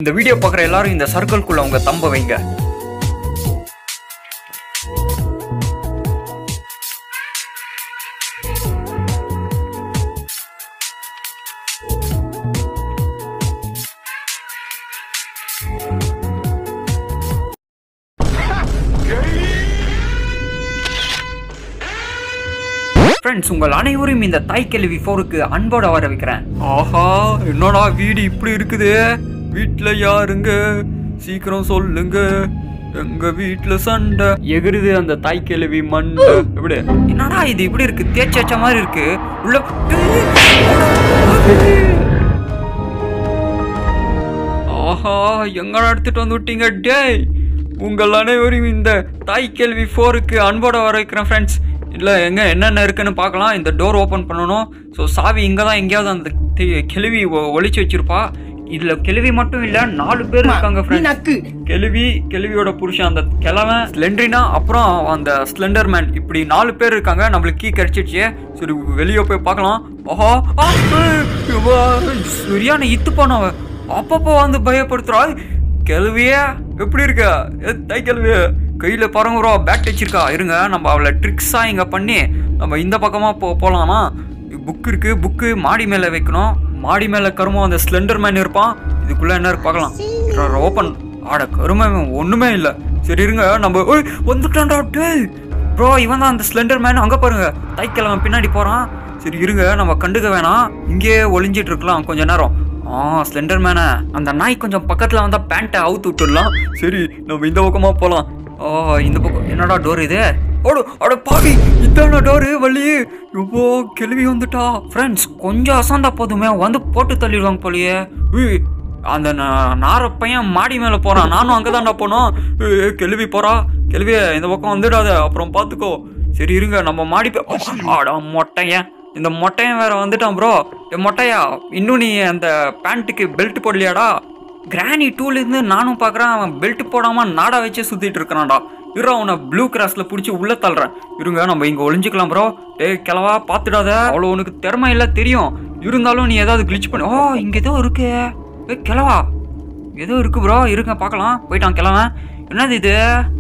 இந்த வீடியோ பார்க்குற எல்லாரும் இந்த சர்க்கிள்குள்ள உங்க தம்ப வைங்க ஃப்ரெண்ட்ஸ் உங்கள் அனைவரும் இந்த தாய் கேள்வி ஃபோருக்கு அன்போட வர வைக்கிறேன் ஆஹா என்னடா வீடு இப்படி இருக்குது வீட்டில் யாருங்க சீக்கிரம் சொல்லுங்க எங்க வீட்ல சண்டை எகிருது அந்த தாய் கேள்வி மண்டை எப்படி என்னடா இது இப்படி இருக்கு தேய்ச்சி வச்ச மாதிரி இருக்கு உள்ள ஆஹா எங்கடா எடுத்துட்டு வந்து விட்டீங்க டேய் உங்கள் அனைவரும் இந்த தாய் கேள்வி ஃபோருக்கு அன்போட வர வைக்கிறேன் ஃப்ரெண்ட்ஸ் இல்லை எங்கே என்னென்ன இருக்குன்னு பார்க்கலாம் இந்த டோர் ஓப்பன் பண்ணணும் ஸோ சாவி இங்கே தான் எங்கேயாவது அந்த தி- கிழவி ஒ- ஒளிச்சு வச்சிருப்பா இதில் கிழவி மட்டும் இல்லை நாலு பேர் இருக்காங்க ஃப்ரெண்ட்ஸ் கெழுவி கெழுவியோட புருஷன் அந்த கிழவன் ஸ்லெண்ட்ரினா அப்புறம் அந்த ஸ்லெண்டர் மேன் இப்படி நாலு பேர் இருக்காங்க நம்மளுக்கு கீ கிடைச்சிடுச்சு சரி வெளியே போய் பார்க்கலாம் ஆஹா ஆ, ஏய், இவா, சரியான இத்து போனவன் அப்பப்போ வந்து பயப்படுத்துறா கெழுவியே எப்படி இருக்க ஏ, தை கெழுவிய கையில பாருங்க பேட் வச்சிருக்கா இருங்க நம்ம அவளை ட்ரிக்ஸா இங்க பண்ணி நம்ம இந்த பக்கமா போ போலாமா புக் இருக்கு புக்கு மாடி மேல வைக்கணும் மாடி மேல கருமம் அந்த ஸ்லெண்டர் மேன் இருப்பான் இதுக்குள்ள என்ன இருக்கு பார்க்கலாம் ஓப்பன் ஆட கருமை ஒண்ணுமே இல்ல சரி இருங்க நம்ம ஓய் வந்துட்டான்டா டேய் ப்ரோ இவன் தான் அந்த ஸ்லெண்டர் மேன் அங்க பாருங்க தைக்கிழவன் பின்னாடி போறான் சரி இருங்க நம்ம கண்டுக்க வேணாம் இங்கேயே ஒளிஞ்சிட்டு இருக்கலாம் கொஞ்ச நேரம் ஆ ஸ்லெண்டர் மேனே அந்த நாய் கொஞ்சம் பக்கத்துல வந்தா பேண்ட்டை அவுத்து விட்டுடலாம் சரி நம்ம இந்த பக்கமா போலாம் ஓ இந்த பக்கம் என்னடா டோர் இது ஓடு அட பாவி இதான டோரு வள்ளி ரொம்ப கிளவி வந்துட்டா ஃப்ரெண்ட்ஸ் கொஞ்சம் அசாந்தா போதுமே வந்து போட்டு தள்ளிடுவாங்க போலயே உய், அந்த நா- நார பையன் மாடி மேல போறான் நானும் அங்கதான்டா போனோம் ஏய், கிளவி போறா கிளவிய இந்த பக்கம் வந்துடாத அப்புறம் பாத்துக்கோ சரி இருங்க நம்ம மாடி போய் ஆடா மொட்டையன் இந்த மொட்டையன் வேற வந்துட்டான் ப்ரோ மொட்டையா இன்னும் நீ அந்த பேண்ட்டுக்கு பெல்ட் போடலையாடா கிராணி டூலேருந்து நானும் பார்க்குறேன் அவன் பெல்ட் போடாமல் நாடா வச்சே சுற்றிட்டு இருக்கிறான்டா இரு அவனை ப்ளூ கிராஸில் பிடிச்சி உள்ளே தள்ளுறேன் இருங்க நம்ம இங்கே ஒளிஞ்சுக்கலாம் ப்ரோ டேய் கிளவா பார்த்துடாத அவ்வளோ உனக்கு திறமை இல்லை தெரியும் இருந்தாலும் நீ ஏதாவது கிளிச் பண்ணி ஓ இங்கே ஏதோ இருக்கு ஏ கிளவா ஏதோ இருக்கு ப்ரோ இருங்க பார்க்கலாம் போயிட்டான் கிளவன் என்னது இது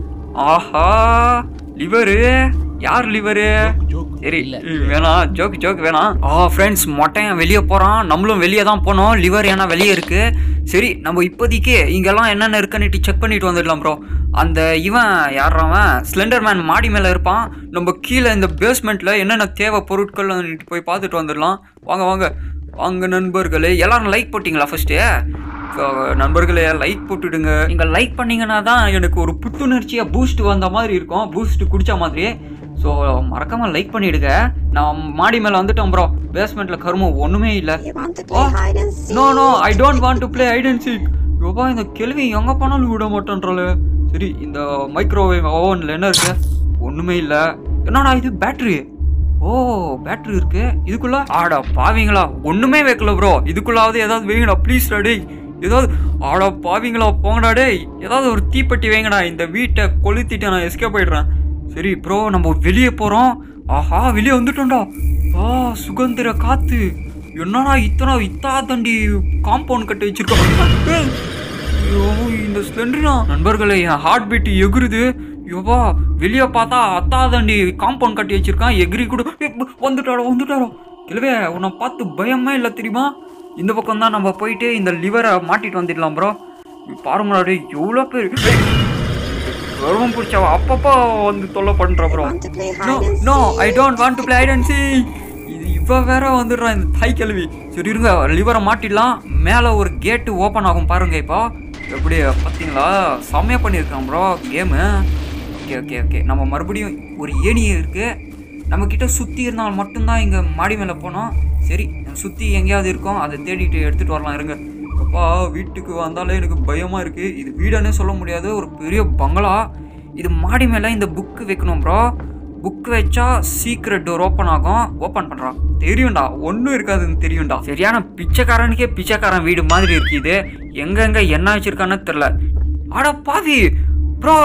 ஆஹா லிவரு யார் லிவரு சரி வேணாம் ஜோக் ஜோக் வேணாம் ஆ ஃப்ரெண்ட்ஸ் மொட்டையன் வெளியே போகிறான் நம்மளும் வெளியே தான் போனோம் லிவர் ஏன்னா வெளியே இருக்கு சரி நம்ம இப்போதைக்கு இங்கெல்லாம் என்னென்ன இருக்குன்னு செக் பண்ணிட்டு வந்துடலாம் ப்ரோ அந்த இவன் யார்றவன் ஸ்லெண்டர் மேன் மாடி மேலே இருப்பான் நம்ம கீழே இந்த பேஸ்மெண்ட்டில் என்னென்ன தேவை பொருட்கள் போய் பார்த்துட்டு வந்துடலாம் வாங்க வாங்க வாங்க நண்பர்களே எல்லாரும் லைக் போட்டிங்களா ஃபர்ஸ்ட்டு நண்பர்களே லைக் போட்டுடுங்க நீங்கள் லைக் பண்ணீங்கன்னா தான் எனக்கு ஒரு புத்துணர்ச்சியாக பூஸ்ட் வந்த மாதிரி இருக்கும் பூஸ்ட் குடிச்ச மாதிரி ஸோ மறக்காம லைக் பண்ணிடுங்க நான் மாடி மேலே வந்துட்டோம் ப்ரோ பேஸ்மெண்ட்ல கருமம் ஒன்றுமே இல்லை You want to play hide and seek? No no I don't want to play hide and seek யோபா இந்த கேள்வி எங்கே போனாலும் விட மாட்டேன்றால சரி இந்த மைக்ரோவேவ் ஓவனில் என்ன இருக்கு ஒன்றுமே இல்லை என்னடா இது பேட்டரி ஓ பேட்டரி இருக்கு இதுக்குள்ள ஆடா பாவீங்களா ஒண்ணுமே வைக்கல ப்ரோ இதுக்குள்ளாவது ஏதாவது வைங்கடா ப்ளீஸ் டேய் ஏதாவது ஆடா பாவீங்களா போங்கடா டேய் ஏதாவது ஒரு தீப்பெட்டி வைங்கடா இந்த வீட்டை கொளுத்திட்டு நான் எஸ்கேப் ஆயிடுறேன் சரி ப்ரோ நம்ம வெளியே போறோம் ஆஹா வெளியே வந்துட்டோம்டா ஆ சுகந்திர காத்து என்னடா இத்தனை இத்தா தண்டி காம்பவுண்ட் கட்டி வச்சிருக்கோம் ஏய், ஐயோ இந்த ஸ்லெண்டர்னா நண்பர்களே என் ஹார்ட் பீட் எகுருது யோபா வெளியே பார்த்தா அத்தாதண்டி காம்பவுண்ட் கட்டி வச்சிருக்கான் எகிரி கூட ஏய், ப- வந்துட்டாரோ வந்துட்டாரோ இல்லவே உன்னை பார்த்து பயமே இல்லை தெரியுமா இந்த பக்கம் தான் நம்ம போயிட்டு இந்த லிவரை மாட்டிட்டு வந்துடலாம் ப்ரோ பாருங்களா டேய் எவ்வளோ பேர் ஏய், கர்வம் பிடிச்சவ அப்பப்போ வந்து தொல்லை பண்ற bro Want to play no hide and no seek? I don't want to play hide and seek இது இவ வேற வந்துடுறான் இந்த தாய் கேள்வி சரி இருங்க லிவரை மாட்டிடலாம் மேலே ஒரு கேட்டு ஓப்பன் ஆகும் பாருங்க இப்போ எப்படி பார்த்தீங்களா செம்மையா பண்ணியிருக்கான் bro game okay okay okay நம்ம மறுபடியும் ஒரு ஏணி இருக்கு நம்ம கிட்ட சுற்றி இருந்தால் மட்டும்தான் இங்கே மாடி மேலே போனோம் சரி சுற்றி எங்கேயாவது இருக்கோம் அதை தேடிட்டு எடுத்துகிட்டு வரலாம் இருங்க அப்பா வீட்டுக்கு வந்தாலே எனக்கு பயமாக இருக்குது இது வீடுன்னே சொல்ல முடியாது ஒரு பெரிய பங்களா இது மாடி மேலே இந்த புக்கு வைக்கணும் ப்ரோ புக் வச்சா சீக்ரெட் டோர் ஓப்பன் ஆகும் ஓப்பன் பண்ணுறான் தெரியும்டா ஒன்றும் இருக்காதுன்னு தெரியும்டா சரியான பிச்சைக்காரனுக்கே பிச்சைக்காரன் வீடு மாதிரி இருக்கு இது எங்கெங்க என்ன வச்சிருக்கான்னு தெரில அட பாவி ப்ரோ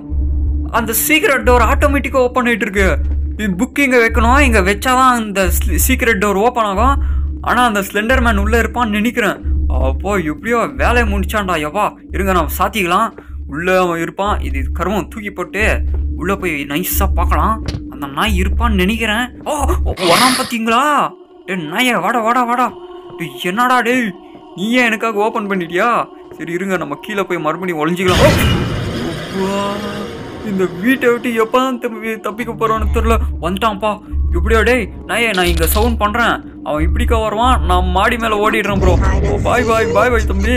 அந்த சீக்ரெட் டோர் ஆட்டோமேட்டிக்காக ஓப்பன் ஆகிட்டு இருக்கு இது புக் இங்கே வைக்கணும் இங்கே வச்சாதான் அந்த சீக்ரெட் டோர் ஓப்பன் ஆகும் ஆனால் அந்த ஸ்லெண்டர் மேன் உள்ளே இருப்பான்னு நினைக்கிறேன் அப்போ எப்படியோ வேலையை முடிச்சான்டா எப்பா இருங்க நம்ம சாத்திக்கலாம் உள்ளே அவன் இருப்பான் இது கருமம் தூக்கி போட்டு உள்ளே போய் நைஸாக பார்க்கலாம் அந்த நாய் இருப்பான்னு நினைக்கிறேன் ஓ வரான் பார்த்தீங்களா டே நாயே வாடா வாடா வாடா டேய் என்னடா டேய் நீ ஏன் எனக்காக ஓப்பன் பண்ணிட்டியா சரி இருங்க நம்ம கீழே போய் மறுபடியும் ஒளிஞ்சிக்கலாம் ஓ! அப்பா, இந்த வீட்டை விட்டு எப்போ தான் தப்பி தப்பிக்க போகிறான்னு தெரில வந்துட்டான்ப்பா எப்படியா டேய் நாயே நான் இங்கே சவுண்ட் பண்ணுறேன் அவன் இப்படிக்கா வருவான் நான் மாடி மேலே ஓடிடுறேன் ப்ரோ பாய் பாய் பாய் பாய் தம்பி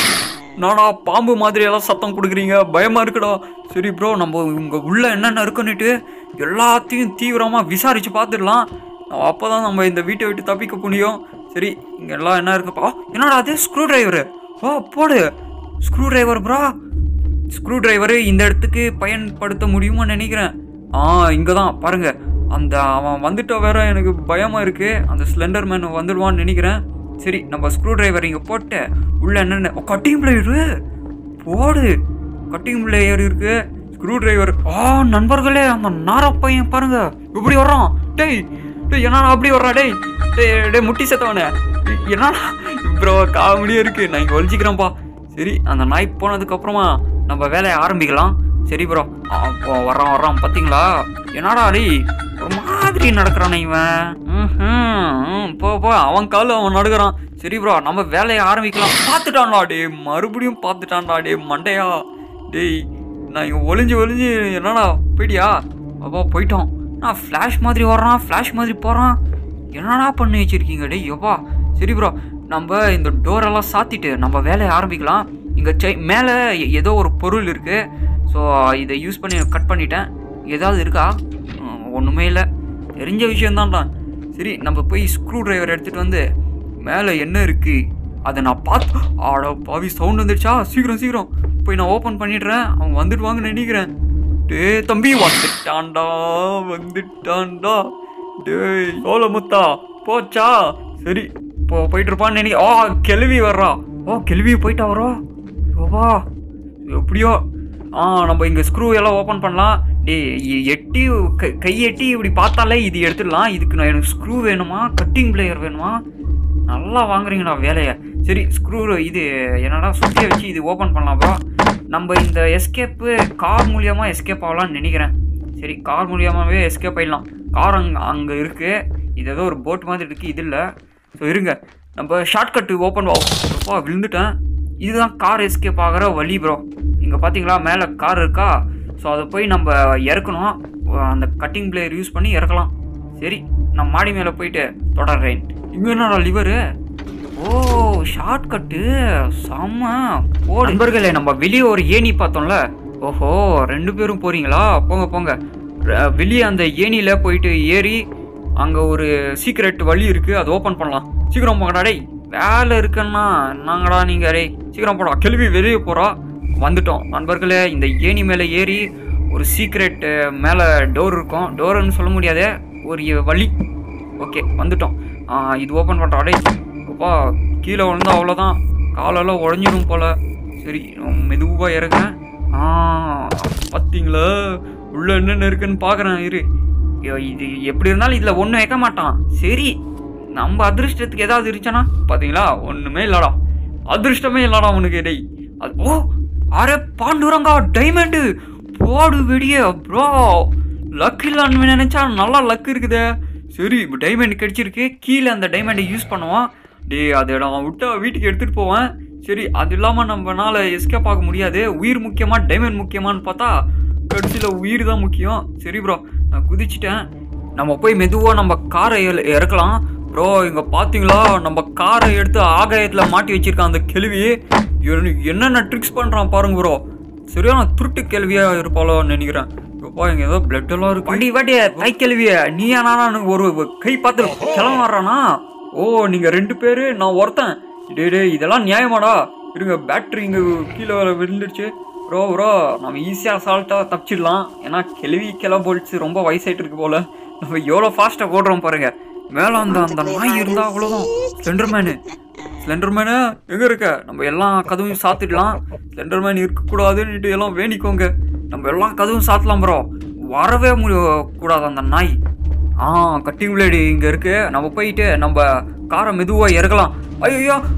நானா பாம்பு மாதிரி எல்லாம் சத்தம் கொடுக்குறீங்க பயமா இருக்குடா சரி ப்ரோ நம்ம இங்க உள்ள என்னென்ன இருக்குன்னுட்டு எல்லாத்தையும் தீவிரமா விசாரிச்சு பார்த்துடலாம் அப்பதான் நம்ம இந்த வீட்டை விட்டு தப்பிக்க முடியும் சரி இங்க எல்லாம் என்ன இருக்குப்பா என்னடா அது ஸ்க்ரூ டிரைவரு ஓ போடு screw driver bro screw driver இந்த இடத்துக்கு பயன்படுத்த முடியுமா நினைக்கிறேன் ஆ இங்கே தான் பாருங்க அந்த அவன் வந்துட்ட வேற எனக்கு பயமா இருக்கு அந்த ஸ்லெண்டர் மேன் வந்துடுவான்னு நினைக்கிறேன் சரி நம்ம ஸ்க்ரூ டிரைவர் இங்கே போட்டு உள்ள என்னென்ன கட்டிங் பிளேயரு போடு கட்டிங் பிளேயர் இருக்கு ஸ்க்ரூ டிரைவர் ஆ நண்பர்களே அந்த நார பையன் பாருங்க இப்படி வர்றான் டேய் டேய் என்னடா அப்படி வர்றா டேய் டேய் டேய் முட்டி செத்தவனே என்னடா ப்ரோ காமெடியாக இருக்கு நான் இங்கே ஒழிச்சிக்கிறேன்ப்பா சரி அந்த நாய் போனதுக்கு அப்புறமா நம்ம வேலையை ஆரம்பிக்கலாம் சரி ப்ரோ வர்றான் வர்றான் பார்த்தீங்களா என்னடா டேய் ஒரு மாதிரி நடக்கிறானே இவன் ம்ஹும், ம், போ போ அவன் காலில் அவன் நடக்கிறான் சரி ப்ரோ நம்ம வேலையை ஆரம்பிக்கலாம் பார்த்துட்டான்டா டே மறுபடியும் பார்த்துட்டான்டா டே மண்டையா டேய் நான் இங்கே ஒளிஞ்சு ஒளிஞ்சு என்னடா போயிட்டியா அப்பா போயிட்டோம் நான் ஃப்ளாஷ் மாதிரி வர்றான் ஃப்ளாஷ் மாதிரி போகிறான் என்னடா பண்ணி வச்சிருக்கீங்க டேய் எப்பா சரி ப்ரோ நம்ம இந்த டோரெல்லாம் சாத்திட்டு நம்ம வேலையை ஆரம்பிக்கலாம் இங்கே செ மேலே எ- ஏதோ ஒரு பொருள் இருக்குது ஸோ இதை யூஸ் பண்ணி கட் பண்ணிட்டேன் ஏதாவது இருக்கா ம், ஒன்றுமே இல்லை தெரிஞ்ச விஷயம்தான்டா சரி நம்ம போய் ஸ்க்ரூ டிரைவர் எடுத்துகிட்டு வந்து மேலே என்ன இருக்குது அதை நான் பார்த்து ஆட பாவி சவுண்ட் வந்துடுச்சா சீக்கிரம் சீக்கிரம் போய் நான் ஓப்பன் பண்ணிடுறேன் அவன் வந்துடுவாங்கன்னு நினைக்கிறேன் டேய் தம்பி வந்துட்டான்டா வந்துட்டான்டா டேய் சோல முத்தா போச்சா சரி போ போயிட்டு இருப்பான்னு நினைக்க ஓ கிளவி வர்றா ஓ கிளவி போயிட்டா வரோ ஓவா எப்படியோ ஆ நம்ம இங்கே ஸ்க்ரூ எல்லாம் ஓப்பன் பண்ணலாம் டேய் எ- எட்டி கை கை எட்டி இப்படி பார்த்தாலே இது எடுத்துடலாம் இதுக்கு நான் எனக்கு ஸ்க்ரூ வேணுமா கட்டிங் பிளேயர் வேணுமா நல்லா வாங்குறீங்கடா வேலையை சரி ஸ்க்ரூ இது என்னடா சுற்றி வச்சு இது ஓப்பன் பண்ணலாம் ப்ரோ நம்ம இந்த எஸ்கேப்பு கார் மூலியமாக எஸ்கேப் ஆகலாம்னு நினைக்கிறேன் சரி கார் மூலியமாகவே எஸ்கேப் ஆயிடலாம் கார் அங்கே அங்கே இருக்குது இது ஏதோ ஒரு போட் மாதிரி இருக்குது இது இல்லை ஸோ இருங்க நம்ம ஷார்ட்கட்டு ஓப்பன் அப்பா விழுந்துட்டேன் இதுதான் கார் எஸ்கேப் ஆகிற வழி ப்ரோ இங்கே பார்த்தீங்களா மேலே கார் இருக்கா ஸோ அதை போய் நம்ம இறக்கணும் அந்த கட்டிங் பிளேயர் யூஸ் பண்ணி இறக்கலாம் சரி நான் மாடி மேலே போயிட்டு தொடர்றேன் இங்கே என்னடா லிவரு ஓ ஷார்ட் கட்டு செம்ம ஓ நண்பர்களே நம்ம வெளியே ஒரு ஏணி பார்த்தோம்ல ஓஹோ ரெண்டு பேரும் போறீங்களா போங்க போங்க ர- வெளியே அந்த ஏணியில் போயிட்டு ஏறி அங்கே ஒரு சீக்ரெட் வழி இருக்குது அது ஓப்பன் பண்ணலாம் சீக்கிரம் போங்கடா டேய் வேலை இருக்குன்னா என்னங்கடா நீங்கள் டேய் சீக்கிரம் போடா கேள்வி வெளியே போகிறா வந்துட்டோம் நண்பர்களே இந்த ஏணி மேலே ஏறி ஒரு சீக்ரெட் மேலே டோர் இருக்கும் டோர்னு சொல்ல முடியாதே ஒரு வழி ஓகே வந்துட்டோம் ஆ, இது ஓப்பன் பண்ணுறா டேய் அப்பா கீழே விழுந்தா அவ்வளோதான் காலெல்லாம் உடஞ்சிடும் போல சரி மெதுவாக இறங்குறேன் ஆ பார்த்தீங்களா உள்ள என்னென்ன இருக்குன்னு பார்க்குறேன் இரு ஐயோ, இது எப்படி இருந்தாலும் இதில் ஒன்றும் வைக்க மாட்டான் சரி நம்ம அதிர்ஷ்டத்துக்கு ஏதாவது இருந்துச்சானா பார்த்தீங்களா ஒன்றுமே இல்லடா அதிர்ஷ்டமே இல்லடா உனக்கு டேய் அது ஓ அரே பாண்டுரங்கா டைமண்டு போடு வெடிய ப்ரோ லக் இல்லான்னு நினைச்சா நல்லா லக் இருக்குதே சரி இப்போ டைமண்ட் கிடைச்சிருக்கு கீழே அந்த டைமண்டை யூஸ் பண்ணுவான் டேய் அதை நான் விட்டா வீட்டுக்கு எடுத்துகிட்டு போவேன் சரி அது இல்லாமல் நம்மனால எஸ்கேப் ஆக முடியாது உயிர் முக்கியமா டைமண்ட் முக்கியமான்னு பார்த்தா கடைசியில் உயிர் தான் முக்கியம் சரி ப்ரோ நான் குதிச்சிட்டேன் நம்ம போய் மெதுவாக நம்ம காரை இற- இறக்கலாம் ப்ரோ இங்கே பார்த்தீங்களா நம்ம காரை எடுத்து ஆகாயத்தில் மாட்டி வச்சிருக்கான் அந்த கேள்வி என்னென்ன ட்ரிக்ஸ் பண்ணுறான் பாருங்க ப்ரோ சரியான துருட்டு கேள்வியாக இருப்பாளோன்னு நினைக்கிறேன் எப்பா இங்கே ஏதோ பிளட் எல்லாம் இருக்கு வண்டி வாட்டி கை கேள்விய நீ ஆனா ஒரு கை பார்த்து கிளம்ப வர்றானா ஓ நீங்கள் ரெண்டு பேர் நான் ஒருத்தன் டேய் டேய் இதெல்லாம் நியாயமாடா இருங்க பேட்டரி இங்கே கீழே விழுந்துடுச்சு ப்ரோ ப்ரோ நம்ம ஈஸியாக அசால்ட்டாக தப்பிச்சிடலாம் ஏன்னா கிளவி கிளம்ப போயிடுச்சு ரொம்ப வயசாயிட்டு இருக்கு போல நம்ம எவ்வளோ ஃபாஸ்ட்டாக ஓடுறோம் பாருங்க மேலே அந்த அந்த நாய் இருந்தால் அவ்வளோதான் ஸ்லெண்டர்மேனு ஸ்லெண்டர்மேனு எங்கே இருக்க நம்ம எல்லா கதவையும் சாத்திடலாம் ஸ்லெண்டர்மேன் இருக்கக்கூடாதுன்னுட்டு எல்லாம் வேண்டிக்கோங்க நம்ம எல்லா கதவும் சாத்தலாம் ப்ரோ வரவே முடிய கூடாது அந்த நாய் ஆ கட்டிங் பிளேடு இங்கே இருக்கு நம்ம போயிட்டு நம்ம காரை மெதுவாக இறக்கலாம் ஐயோ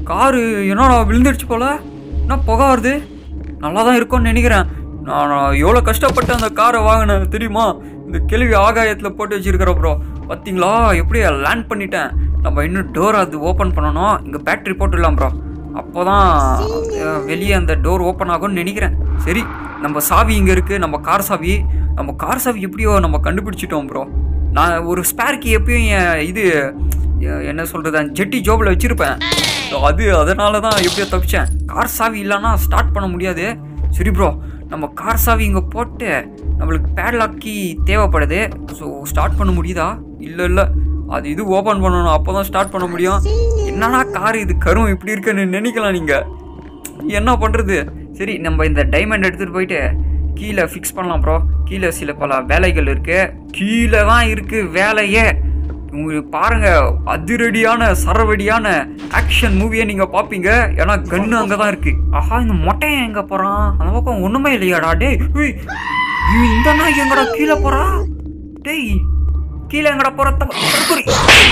காரு என்னடா விழுந்துடுச்சு போல என்ன புகை வருது நல்லா தான் இருக்கும்னு நினைக்கிறேன் நான் நான் எவ்வளோ கஷ்டப்பட்டு அந்த காரை வாங்கினேன் தெரியுமா இந்த கேள்வி ஆகாயத்தில் போட்டு வச்சிருக்கிற ப்ரோ பார்த்தீங்களா எப்படி லேண்ட் பண்ணிட்டேன் நம்ம இன்னும் டோர் அது ஓப்பன் பண்ணணும் இங்கே பேட்டரி போட்டுடலாம் ப்ரோ அப்போ தான் வெளியே அந்த டோர் ஓப்பன் ஆகும்னு நினைக்கிறேன் சரி நம்ம சாவி இங்கே இருக்குது நம்ம கார் சாவி நம்ம கார் சாவி எப்படியோ நம்ம கண்டுபிடிச்சிட்டோம் ப்ரோ நான் ஒரு ஸ்பேர்க்கு எப்பயும் என் இது எ- என்ன சொல்கிறது ஜெட்டி ஜோபில் வச்சுருப்பேன் அது அதனால தான் எப்படியோ தப்பிச்சேன் கார் சாவி இல்லைன்னா ஸ்டார்ட் பண்ண முடியாது சரி ப்ரோ நம்ம கார் சாவி இங்கே போட்டு நம்மளுக்கு பேட்லாக் கீ தேவைப்படுது ஸோ ஸ்டார்ட் பண்ண முடியுதா இல்லை இல்லை அது இது ஓப்பன் பண்ணணும் அப்போ தான் ஸ்டார்ட் பண்ண முடியும் என்னன்னா கார் இது கரும் இப்படி இருக்குன்னு நினைக்கலாம் நீங்கள் என்ன பண்ணுறது சரி நம்ம இந்த டைமண்ட் எடுத்துகிட்டு போயிட்டு கீழே ஃபிக்ஸ் பண்ணலாம் ப்ரோ கீழே சில பல வேலைகள் இருக்குது கீழே தான் இருக்குது வேலையே உங்களுக்கு பாருங்க அதிரடியான சரவடியான ஆக்ஷன் மூவியை நீங்க பாப்பீங்க ஏன்னா கன்னு அங்க தான் இருக்கு ஆஹா இந்த மொட்டையன் எங்க போறான் அந்த பக்கம் ஒண்ணுமே இல்லையாடா டேய் உய், இவன் இந்த நாய் எங்கடா கீழே போறா டேய் கீழே எங்கடா போற தப்பு- தற்குறி.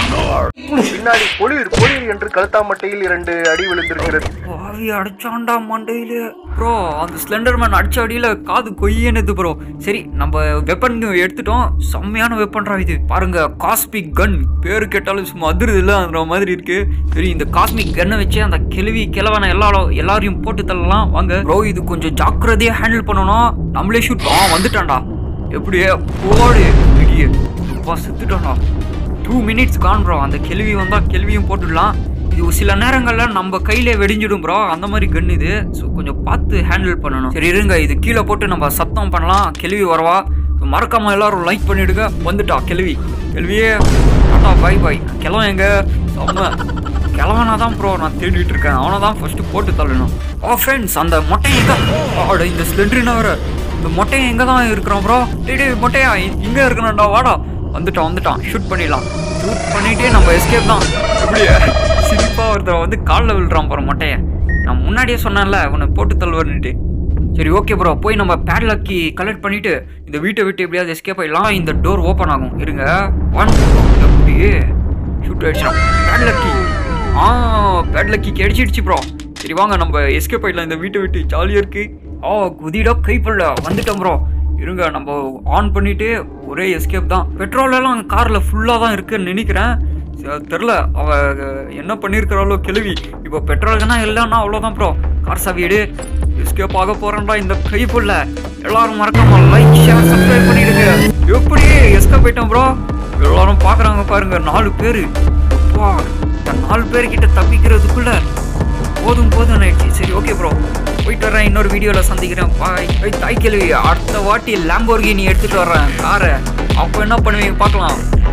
பின்னாடி பொலிர் பொலிர் என்று கழுத்தாமட்டையில் இரண்டு அடி விழுந்திருக்கிறது பாவி அடிச்சான்டா மண்டையில ப்ரோ அந்த ஸ்லெண்டர்மேன் அடிச்ச அடியில காது கொய்யனது ப்ரோ சரி நம்ம வெப்பன் எடுத்துட்டோம் செம்மையான வெப்பன்ரா இது பாருங்க காஸ்மிக் கன் பேரு கேட்டாலும் சும்மா அதிருது இல்ல அந்த மாதிரி இருக்கு சரி இந்த காஸ்மிக் கன்னை வச்சு அந்த கிழவி கிழவனை எல்லா எல்லாரையும் போட்டு தள்ளலாம் வாங்க ப்ரோ இது கொஞ்சம் ஜாக்கிரதையா ஹேண்டில் பண்ணணும் நம்மளே ஷூட் ஆ வந்துட்டான்டா எப்படியே போடு வெளியே அப்பா செத்துட்டான்டா டூ மினிட்ஸ் கான் ப்ரோ அந்த கேள்வி வந்தால் கேள்வியும் போட்டுடலாம் இது ஒரு சில நேரங்களில் நம்ம கையிலே வெடிஞ்சிடும் ப்ரோ அந்த மாதிரி கன் இது ஸோ கொஞ்சம் பார்த்து ஹேண்டில் பண்ணணும் சரி இருங்க இது கீழே போட்டு நம்ம சத்தம் பண்ணலாம் கேள்வி வரவா மறக்காம எல்லாரும் லைக் பண்ணிடுங்க வந்துட்டா கேள்வி கேள்வியே டாட்டா பாய் பாய் கிளவன் எங்க செம்ம கிழவனா தான் ப்ரோ நான் தேடிட்டு இருக்கேன் அவனை தான் ஃபர்ஸ்ட் போட்டு தள்ளணும் ஓ ஃப்ரெண்ட்ஸ் அந்த மொட்டை எங்க ஆட இந்த ஸ்லெண்ட்ரினா வேற இந்த மொட்டையன் எங்க தான் இருக்கிறான் ப்ரோ டேய் டேய் மொட்டையா இங்க இருக்கணும்டா வாடா வந்துட்டான் வந்துட்டான் ஷூட் பண்ணிடலாம் ஷூட் பண்ணிட்டே நம்ம எஸ்கேப் தான் எப்படியே சிரிப்பா ஒருத்தர் வந்து காலில் விழுறான் போற மொட்டையன் நான் முன்னாடியே சொன்னேன்ல உன்னை போட்டு தள்ளுவர்னுட்டு சரி ஓகே ப்ரோ போய் நம்ம பேட்லக்கி கலெக்ட் பண்ணிட்டு இந்த வீட்டை விட்டு எப்படியாவது எஸ்கேப் ஆயிடலாம் இந்த டோர் ஓப்பன் ஆகும் இருங்க ஒன் எப்படி ஷூட் அடிச்சிடும் பேட்லக்கி ஆ பேட்லக்கிக்கு அடிச்சிடுச்சு ப்ரோ சரி வாங்க நம்ம எஸ்கேப் ஆயிடலாம் இந்த வீட்டை விட்டு ஜாலியாக இருக்கு ஆ குதிடா கைப்படல வந்துட்டோம் ப்ரோ இருங்க நம்ம ஆன் பண்ணிட்டு ஒரே எஸ்கேப் தான் பெட்ரோல் எல்லாம் காரில் ஃபுல்லாக தான் இருக்குன்னு நினைக்கிறேன் ச- தெரில அவ என்ன பண்ணியிருக்கிறாளோ கிழவி இப்போ பெட்ரோலுக்குனா இல்லைன்னா அவ்வளோதான் ப்ரோ கார் சாவிடு எஸ்கேப் ஆக போறேன்டா இந்த கைப்புள்ள எல்லாரும் மறக்காம லைக் ஷேர் சப்ஸ்கிரைப் பண்ணிடுங்க எப்படி எஸ்கேப் ஆயிட்டோம் ப்ரோ எல்லாரும் பார்க்குறாங்க பாருங்க நாலு பேர் அப்பா இந்த நாலு பேர்கிட்ட தப்பிக்கிறதுக்குள்ள போதும் போதும் ஆயிடுச்சு சரி ஓகே ப்ரோ போயிட்டு வரேன் இன்னொரு வீடியோவில் சந்திக்கிறேன் பாய் தாய் கேள்வி அடுத்த வாட்டி லேம்போர்கினி எடுத்துகிட்டு வர்றேன் காரை அப்போ என்ன பண்ணுவீங்க பார்க்கலாம்